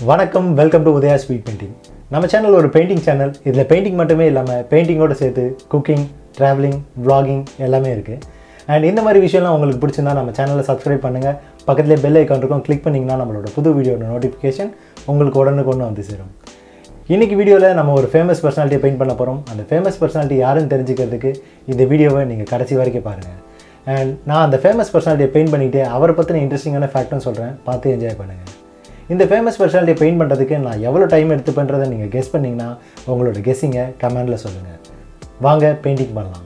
வணக்கம் welcome to Udhaya speed painting நம்ம channel ஒரு பெயிண்டிங் சேனல் இதில் பெயிண்டிங் மட்டுமே இல்லாமல் பெயிண்டிங்கோடு சேர்த்து குக்கிங் ட்ராவலிங் vlogging எல்லாமே இருக்குது அண்ட் இந்த மாதிரி விஷயம்லாம் உங்களுக்கு பிடிச்சிருந்தா நம்ம சேனலை சப்ஸ்கிரைப் பண்ணுங்கள் பக்கத்துலேயே பெல் ஐக்கான் இருக்கும் கிளிக் பண்ணிங்கன்னா நம்மளோட புது வீடியோட நோட்டிஃபிகேஷன் உங்களுக்கு உடனுக்குன்னு வந்து சேரும் இன்னைக்கு வீடியோவில் நம்ம ஒரு ஃபேமஸ் பர்சனாலிட்டியை பெயிண்ட் பண்ண போகிறோம் அந்த ஃபேமஸ் பர்சனாலிட்டி யாருன்னு தெரிஞ்சுக்கிறதுக்கு இந்த வீடியோவை நீங்கள் கடைசி வரைக்கும் பாருங்கள் அண்ட் நான் அந்த ஃபேமஸ் பர்சனாலிட்டியை பெயிண்ட் பண்ணிவிட்டு அவரை பற்றின இன்ட்ரெஸ்டிங்கான ஃபேக்ட்டும் சொல்கிறேன் பார்த்து என்ஜாய் பண்ணுங்கள் இந்த ஃபேமஸ் பர்சனாலிட்டியை பெயிண்ட் பண்ணுறதுக்கு நான் எவ்வளோ டைம் எடுத்துப்பேன்றதை நீங்கள் கெஸ் பண்ணிங்கன்னா உங்களோட கெஸ்ஸிங்கை கமெண்டில் சொல்லுங்கள் வாங்க பெயிண்டிங் பண்ணலாம்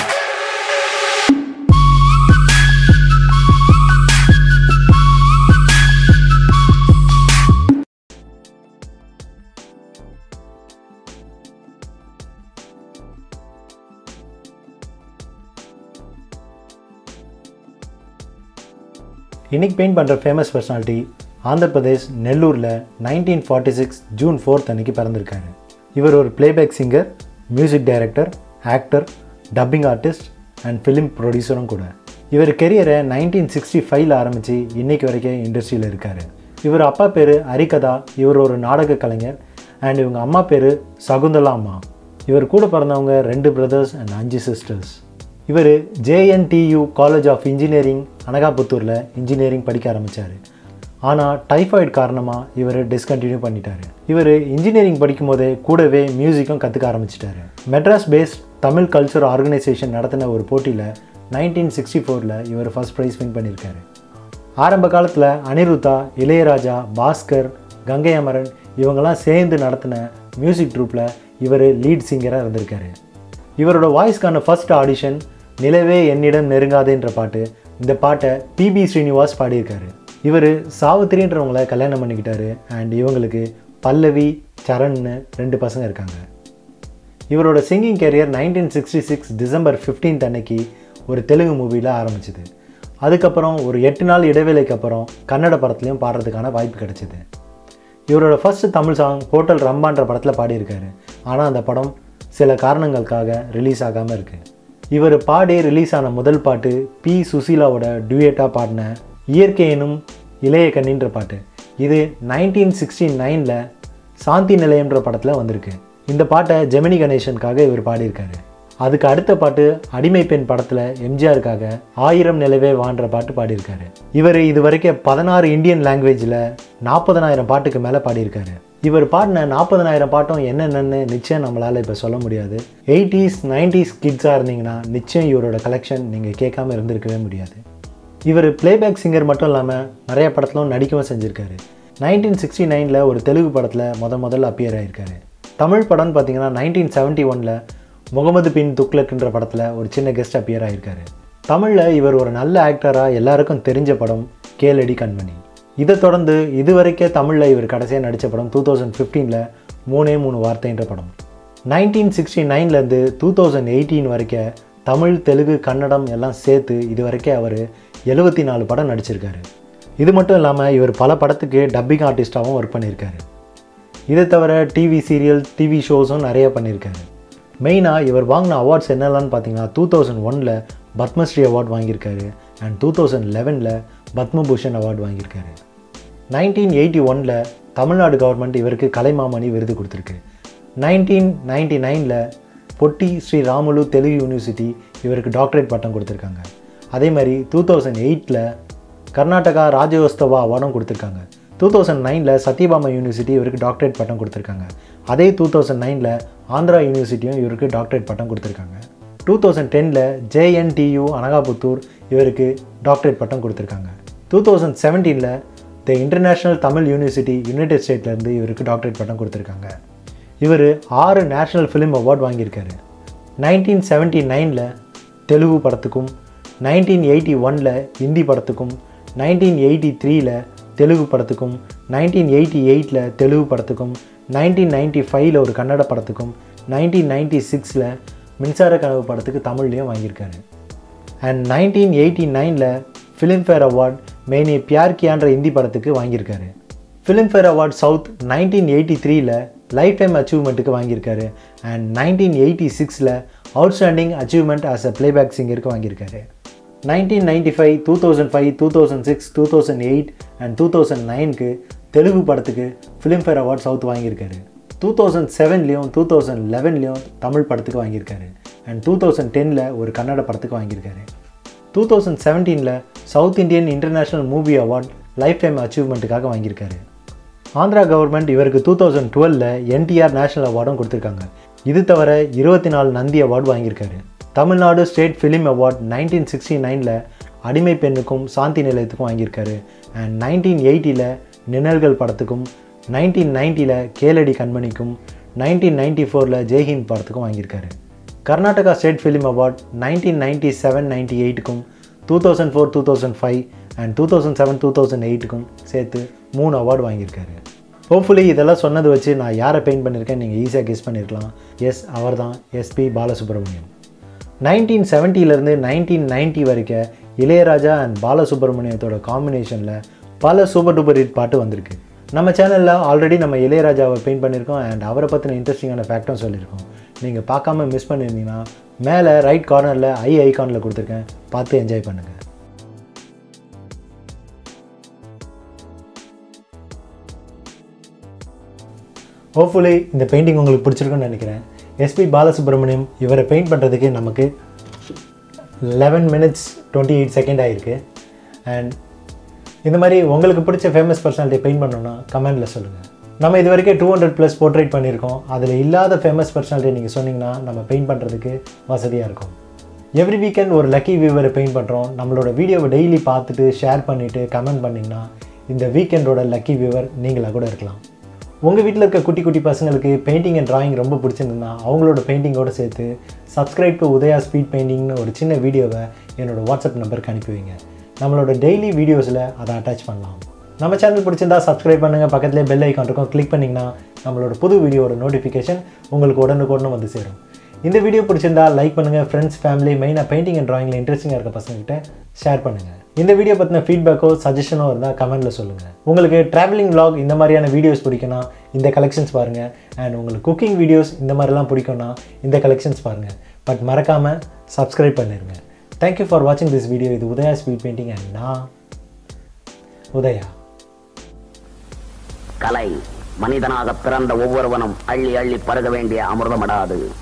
இன்னைக்கு பெயிண்ட் பண்ணுற ஃபேமஸ் பர்சனாலிட்டி ஆந்திர பிரதேஷ் நெல்லூரில் nineteen forty six June fourth அன்னைக்கு பிறந்திருக்காரு இவர் ஒரு playback singer music director actor dubbing artist and film ப்ரொடியூசரும் கூட இவர் கெரியரை நைன்டீன் சிக்ஸ்டி ஃபைவ்ல ஆரம்பித்து இன்னைக்கு வரைக்கும் இண்டஸ்ட்ரியில் இருக்கார் இவர் அப்பா பேர் ஹரிகதா இவர் ஒரு நாடக கலைஞர் அண்ட் இவங்க அம்மா பேர் சகுந்தலா அம்மா இவர் கூட பிறந்தவங்க ரெண்டு பிரதர்ஸ் அண்ட் அஞ்சு சிஸ்டர்ஸ் இவர் ஜேஎன்டியு காலேஜ் ஆஃப் இன்ஜினியரிங் அனகாபுத்தூரில் இன்ஜினியரிங் படிக்க ஆரம்பித்தார் ஆனால் டைஃபாய்டு காரணமாக இவர் டிஸ்கண்டினியூ பண்ணிட்டாரு இவர் இன்ஜினியரிங் படிக்கும் போதே கூடவே மியூசிக்கும் கற்றுக்க ஆரம்பிச்சிட்டாரு Madras based Tamil culture organisation நடத்தின ஒரு போட்டியில் நைன்டீன் சிக்ஸ்டி ஃபோரில் இவர் ஃபர்ஸ்ட் ப்ரைஸ் வின் பண்ணியிருக்காரு ஆரம்ப காலத்தில் அனிருத்தா இளையராஜா பாஸ்கர் கங்கை அமரன் இவங்கெல்லாம் சேர்ந்து நடத்தின மியூசிக் ட்ரூப்பில் இவர் லீட் சிங்கராக இருந்திருக்காரு இவரோட வாய்ஸ்க்கான ஃபர்ஸ்ட் ஆடிஷன் நிலவே என்னிடம் நெருங்காதேன்ற பாட்டு இந்த பாட்டை பிபி ஸ்ரீனிவாஸ் பாடியிருக்காரு இவர் சாவித்திரின்றவங்கள கல்யாணம் பண்ணிக்கிட்டாரு அண்ட் இவங்களுக்கு பல்லவி சரண்னு ரெண்டு பசங்க இருக்காங்க இவரோட singing career nineteen sixty six December 15th அன்னைக்கு ஒரு தெலுங்கு மூவியில் ஆரம்பிச்சது அதுக்கப்புறம் ஒரு எட்டு நாள் இடைவேளைக்கு அப்புறம் கன்னட படத்துலையும் பாடுறதுக்கான வாய்ப்பு கிடைச்சிது இவரோட ஃபர்ஸ்ட் தமிழ் சாங் ஹோட்டல் ரம்பான்ற படத்தில் பாடியிருக்காரு ஆனால் அந்த படம் சில காரணங்களுக்காக ரிலீஸ் ஆகாமல் இருக்குது இவர் பாடி ரிலீஸ் ஆன முதல் பாட்டு பி சுசீலாவோட டுயேட்டாக பாடின இயற்கை எனும் இளைய கண்ணின்ற பாட்டு இது நைன்டீன் சிக்ஸ்டி நைனில் சாந்தி நிலையம்ன்ற படத்தில் வந்திருக்கு இந்த பாட்டை ஜெமினி கணேசனுக்காக இவர் பாடியிருக்காரு அதுக்கு அடுத்த பாட்டு அடிமை பெண் படத்தில் எம்ஜிஆருக்காக ஆயிரம் நிலவே வான்ற பாட்டு பாடியிருக்காரு இவர் இது வரைக்கும் பதினாறு இந்தியன் லாங்குவேஜில் நாற்பதனாயிரம் பாட்டுக்கு மேலே பாடியிருக்காரு இவர் பாடின நாற்பதனாயிரம் பாட்டும் என்னென்னு நிச்சயம் நம்மளால் இப்போ சொல்ல முடியாது எயிட்டிஸ் நைன்டிஸ் கிட்ஸாக இருந்தீங்கன்னா நிச்சயம் இவரோட கலெக்ஷன் நீங்கள் கேட்காம இருந்திருக்கவே முடியாது இவர் பிளேபேக் சிங்கர் மட்டும் இல்லாமல் நிறைய படத்திலும் நடிக்கவும் செஞ்சுருக்காரு நைன்டீன் சிக்ஸ்டி நைனில் ஒரு தெலுங்கு படத்தில் முத முதல்ல அப்பியர் ஆயிருக்காரு தமிழ் படம்னு பார்த்தீங்கன்னா நைன்டீன் செவன்ட்டி ஒனில் முகமது பின் துக்லக்ன்ற படத்தில் ஒரு சின்ன கெஸ்ட் அப்பியர் ஆயிருக்காரு தமிழில் இவர் ஒரு நல்ல ஆக்டராக எல்லாருக்கும் தெரிஞ்ச படம் கேளடி கண்மணி இதை தொடர்ந்து இதுவரைக்கும் தமிழில் இவர் கடைசியாக நடித்த படம் டூ தௌசண்ட் ஃபிஃப்டீனில் மூணே மூணு வார்த்தைன்ற படம் நைன்டீன் சிக்ஸ்டி நைன்லேருந்து டூ தௌசண்ட் எயிட்டீன் வரைக்கும் தமிழ் தெலுங்கு கன்னடம் எல்லாம் சேர்த்து இது வரைக்கும் அவர் எழுபத்தி நாலு படம் நடிச்சிருக்காரு இது மட்டும் இல்லாமல் இவர் பல படத்துக்கு டப்பிங் ஆர்டிஸ்டாகவும் ஒர்க் பண்ணியிருக்காரு இதை தவிர டிவி சீரியல் டிவி ஷோஸும் நிறைய பண்ணியிருக்காரு மெயினாக இவர் வாங்கின அவார்ட்ஸ் என்னெல்லாம்னு பார்த்தீங்கன்னா டூ தௌசண்ட் ஒனில் பத்மஸ்ரீ அவார்ட் வாங்கியிருக்காரு அண்ட் டூ தௌசண்ட் லெவனில் பத்மபூஷன் அவார்டு வாங்கியிருக்காரு நைன்டீன் எயிட்டி ஒனில் தமிழ்நாடு கவர்மெண்ட் இவருக்கு கலைமாமணி விருது கொடுத்துருக்கு நைன்டீன் நைன்டி நைனில் பொட்டி ஸ்ரீ ராமுலு தெலுங்கு யூனிவர்சிட்டி இவருக்கு டாக்டரேட் பட்டம் கொடுத்துருக்காங்க அதே மாதிரி டூ தௌசண்ட் எயிட்டில் கர்நாடகா ராஜயோஸ்தவா அவார்டும் கொடுத்துருக்காங்க டூ தௌசண்ட் நைனில் சத்யபாமா யூனிவர்சிட்டி இவருக்கு டாக்டரேட் பட்டம் கொடுத்துருக்காங்க அதே டூ தௌசண்ட் நைனில் ஆந்திரா யூனிவர்சிட்டியும் இவருக்கு டாக்டரேட் பட்டம் கொடுத்துருக்காங்க டூ தௌசண்ட் டெனில் ஜேஎன்டியு அனகாபுத்தூர் இவருக்கு டாக்டரேட் பட்டம் கொடுத்துருக்காங்க டூ தௌசண்ட் செவன்டீனில் the international Tamil university United ஸ்டேட்லேருந்து இவருக்கு டாக்டரேட் பட்டம் கொடுத்துருக்காங்க இவர் ஆறு நேஷ்னல் ஃபிலிம் அவார்ட் வாங்கியிருக்காரு நைன்டீன் செவன்ட்டி நைனில் தெலுங்கு படத்துக்கும் நைன்டீன் எயிட்டி ஒனில் ஹிந்தி படத்துக்கும் நைன்டீன் எயிட்டி த்ரீல தெலுங்கு படத்துக்கும் நைன்டீன் எயிட்டி எயிட்டில் தெலுங்கு படத்துக்கும் நைன்டீன் நைன்ட்டி ஃபைவ்ல ஒரு கன்னட படத்துக்கும் நைன்டீன் நைன்ட்டி சிக்ஸில் மின்சார கனவு படத்துக்கு தமிழ்லேயும் வாங்கியிருக்காரு அண்ட் நைன்டீன் எயிட்டி நைனில் ஃபிலிம்ஃபேர் அவார்ட் மெயினே பியார் கியான்ற ஹிந்தி படத்துக்கு வாங்கியிருக்காரு Filmfare award south nineteen eighty த்ரீல லைஃப் டைம் அச்சீவ்மெண்ட்டுக்கு வாங்கியிருக்காரு அண்ட் நைன்டீன் எயிட்டி சிக்ஸில் outstanding achievement as a playback சிங்கருக்கு வாங்கியிருக்காரு nineteen ninety five two thousand five two thousand six two thousand eight and two thousand நைனுக்கு தெலுங்கு படத்துக்கு ஃபிலிம்ஃபேர் அவார்ட் சவுத் வாங்கியிருக்காரு two thousand செவன்லேயும் டூ தௌசண்ட் லெவன்லேயும் தமிழ் படத்துக்கு வாங்கியிருக்காரு அண்ட் டூ தௌசண்ட் டெனில் ஒரு கன்னட படத்துக்கு வாங்கியிருக்காரு டூ தௌசண்ட் செவன்டீனில் South Indian international movie award lifetime அச்சீவ்மெண்ட்டுக்காக வாங்கியிருக்காரு ஆந்திரா கவர்மெண்ட் இவருக்கு டூ தௌசண்ட் டுவெலில் என்டிஆர் நேஷனல் அவார்டும் கொடுத்துருக்காங்க இது தவிர இருபத்தி நாலு நந்தி அவார்டு வாங்கியிருக்காரு Tamil Nadu state film award nineteen sixty நைனில் அடிமை பெண்ணுக்கும் சாந்தி நிலையத்துக்கும் வாங்கியிருக்காரு அண்ட் நைன்டீன் எயிட்டியில் நிழல்கள் படத்துக்கும் நைன்டீன் நைன்ட்டியில் கேளடி கண்மணிக்கும் நைன்டீன் நைன்ட்டி ஃபோரில் ஜெய்ஹிந்த் படத்துக்கும் வாங்கியிருக்காரு Karnataka state film award nineteen ninety seven ninety எயிட்டுக்கும் two thousand four two thousand five and two thousand seven two thousand எயிட்டுக்கும் சேர்த்து மூணு அவார்டு வாங்கியிருக்காரு ஹோப்ஃபுல்லி இதெல்லாம் சொன்னது வச்சு நான் யாரை பெயிண்ட் பண்ணியிருக்கேன் நீங்கள் ஈஸியாக கெஸ் பண்ணியிருக்கலாம் எஸ் அவர் தான் எஸ்பி பாலசுப்ரமணியம் நைன்டீன் செவன்ட்டிலேருந்து நைன்டீன் நைன்ட்டி வரைக்கும் இளையராஜா அண்ட் பாலசுப்ரமணியத்தோட காம்பினேஷனில் பல சூப்பர் டூப்பர் ஹிட் பாட்டு வந்திருக்கு நம்ம சேனலில் ஆல்ரெடி நம்ம இளையராஜாவை பெயிண்ட் பண்ணியிருக்கோம் அண்ட் அவரை பற்றின இன்ட்ரெஸ்டிங்கான ஃபேக்டும் சொல்லியிருக்கோம் நீங்கள் பார்க்காம மிஸ் பண்ணியிருந்தீங்கன்னா மேலே ரைட் கார்னரில் ஐ ஐகானில் கொடுத்துருக்கேன் பார்த்து என்ஜாய் பண்ணுங்கள் ஹோப்ஃபுல்லி இந்த பெயிண்டிங் உங்களுக்கு பிடிச்சிருக்குன்னு நினைக்கிறேன் எஸ்பி பாலசுப்ரமணியம் இவரை பெயிண்ட் பண்ணுறதுக்கு நமக்கு eleven minutes twenty eight second ஆகிருக்கு அண்ட் இந்த மாதிரி உங்களுக்கு பிடிச்ச ஃபேமஸ் பர்சனாலிட்டி பெயிண்ட் பண்ணணும்னா கமெண்டில் சொல்லுங்கள் நம்ம இது வரைக்கும் டூ ஹண்ட்ரட் ப்ளஸ் போர்ட்ரேட் பண்ணியிருக்கோம் அதில் இல்லாத ஃபேமஸ் பர்சனாலிட்டி நீங்கள் சொன்னீங்கன்னா நம்ம பெயிண்ட் பண்ணுறதுக்கு வசதியாக இருக்கும் எவ்ரி வீக்கெண்ட் ஒரு லக்கி வியூவரை பெயிண்ட் பண்ணுறோம் நம்மளோட வீடியோவை டெய்லி பார்த்துட்டு ஷேர் பண்ணிவிட்டு கமெண்ட் பண்ணிங்கன்னா இந்த வீக்கெண்டோட லக்கி வியூவர் நீங்களாக கூட இருக்கலாம் உங்கள் வீட்டில் இருக்க குட்டி குட்டி பசங்களுக்கு பெயிண்டிங் அண்ட் டிராயிங் ரொம்ப பிடிச்சிருந்தா அவங்களோட பெயிண்டிங்கோடு சேர்த்து சப்ஸ்கிரைப் டு உதயா ஸ்பீட் பெயிண்டிங்னு ஒரு சின்ன வீடியோவை என்னோடய வாட்ஸ்அப் நம்பருக்கு அனுப்பி வைங்க நம்மளோட டெய்லி வீடியோஸில் அதை அட்டாச் பண்ணலாம் நம்ம சேனல் பிடிச்சிருந்தா சப்ஸ்கிரைப் பண்ணுங்கள் பக்கத்துலேயே பெல் ஐக்கான் இருக்கும் கிளிக் பண்ணிங்கன்னா நம்மளோட புது வீடியோட நோட்டிஃபிகேஷன் உங்களுக்கு உடனுக்குடனே வந்து சேரும் இந்த வீடியோ பிடிச்சிருந்தா லைக் பண்ணுங்கள் ஃப்ரெண்ட்ஸ் ஃபேமிலி மெயினாக பெயிண்டிங் அண்ட் ட்ராயிங்கில் இன்ட்ரெஸ்டிங்காக இருக்க பசங்ககிட்ட ஷேர் பண்ணுங்கள் இந்த வீடியோ பற்றின ஃபீட்பேக்கோ சஜஷனோ இருந்தால் கமெண்ட்டில் சொல்லுங்கள் உங்களுக்கு ட்ராவலிங் vlog இந்த மாதிரியான வீடியோஸ் பிடிக்கும்னா இந்த கலெக்ஷன்ஸ் பாருங்கள் அண்ட் உங்களுக்கு குக்கிங் வீடியோஸ் இந்த மாதிரிலாம் பிடிக்கும்னா இந்த கலெக்ஷன்ஸ் பாருங்கள் பட் மறக்காமல் சப்ஸ்கிரைப் பண்ணிடுங்க தேங்க்யூ ஃபார் வாட்சிங் திஸ் வீடியோ இது உதயா ஸ்பீட் பெயிண்டிங் அண்ட் நான் உதயா கலை மனிதனாக பிறந்த ஒவ்வொருவனும் அள்ளி அள்ளி பருக வேண்டிய அமிர்தமடாது